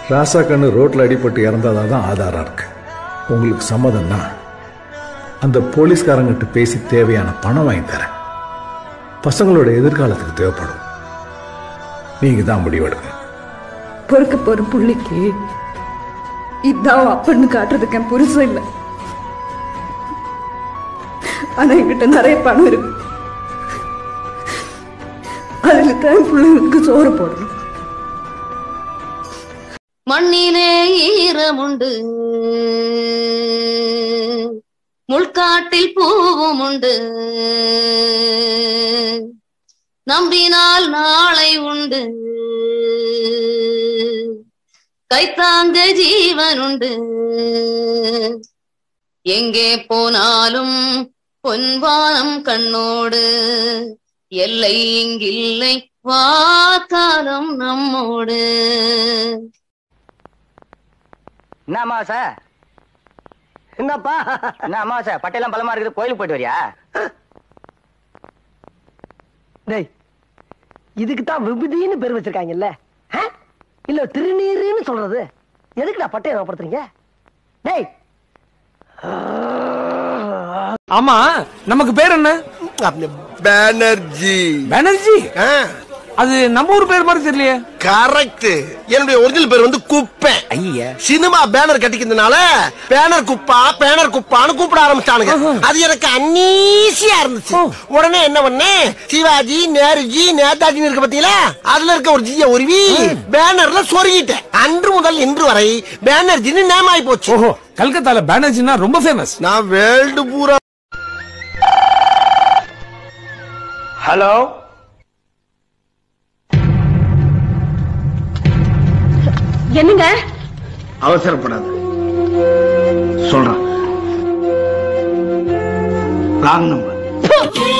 ராசா கண்ணு ரோட்ல அடிபட்டு இறந்ததா தான் ஆதாரம் இருக்கு உங்களுக்கு சம்மதம்னா அந்த போலீஸ்காரங்கிட்ட பேசி தேவையான பணம் வாங்கி தரேன் பசங்களோட எதிர்காலத்துக்கு தேவைப்படும் நீங்க தான் முடிவெடுக்கணும் பொறுக்க போற புள்ளிக்கு இதான் அப்பன்னு காட்டுறதுக்கு என் புருஷன் இல்லை ஆனா என்கிட்ட நிறைய பணம் இருக்கு அதுல தான் பிள்ளைங்களுக்கு சோறு போடணும் மண்ணிலே ஈரமுண்டு முள்காட்டில் பூவும் உண்டு நம்பினால் நாளை உண்டு கைத்தாங்க ஜீவன் உண்டு எங்கே போனாலும் பொன்வானம் கண்ணோடு எல்லை இங்கில்லை வா காலம் நம்மோடு என்ன அமாவாசை என்னப்பா என்ன அமாவாசை பட்டையெல்லாம் பலமா இருக்குது கோயிலுக்கு போயிட்டு வரியா டேய் இதுக்கு தான் விபூதின்னு பேர் வச்சிருக்காங்கல்ல ஆ? இல்ல திருநீருன்னு சொல்றது எதுக்குடா பட்டையை ஞாபகப்படுத்துறீங்க டேய் ஆமா நமக்கு பேர் என்ன பேனர்ஜி பானர்ஜி அது நம்ம ஊர் பேர் மாதிரி தெரியலையே கரெக்ட் என்னுடைய ஒரிஜினல் பேர் வந்து குப்பை ஐயா சினிமா பேனர் கட்டிக்கிறதுனால பேனர் குப்பா பேனர் குப்பான்னு கூப்பிட ஆரம்பிச்சானுங்க அது எனக்கு அன்னீசியா இருந்துச்சு உடனே என்ன பண்ணேன் சிவாஜி நேருஜி நேதாஜி இருக்கு பாத்தீங்களா அதுல இருக்க ஒரு ஜிய உருவி பேனர்ல சொருகிட்டேன் அன்று முதல் இன்று வரை பேனர்ஜின்னு நேம் ஆகி போச்சு ஓஹோ கல்கத்தால பானர்ஜினா ரொம்ப ஃபேமஸ் நான் வேர்ல்டு பூரா ஹலோ என்னங்க அவசரப்படாத சொல்றேன் ராங் நம்பர்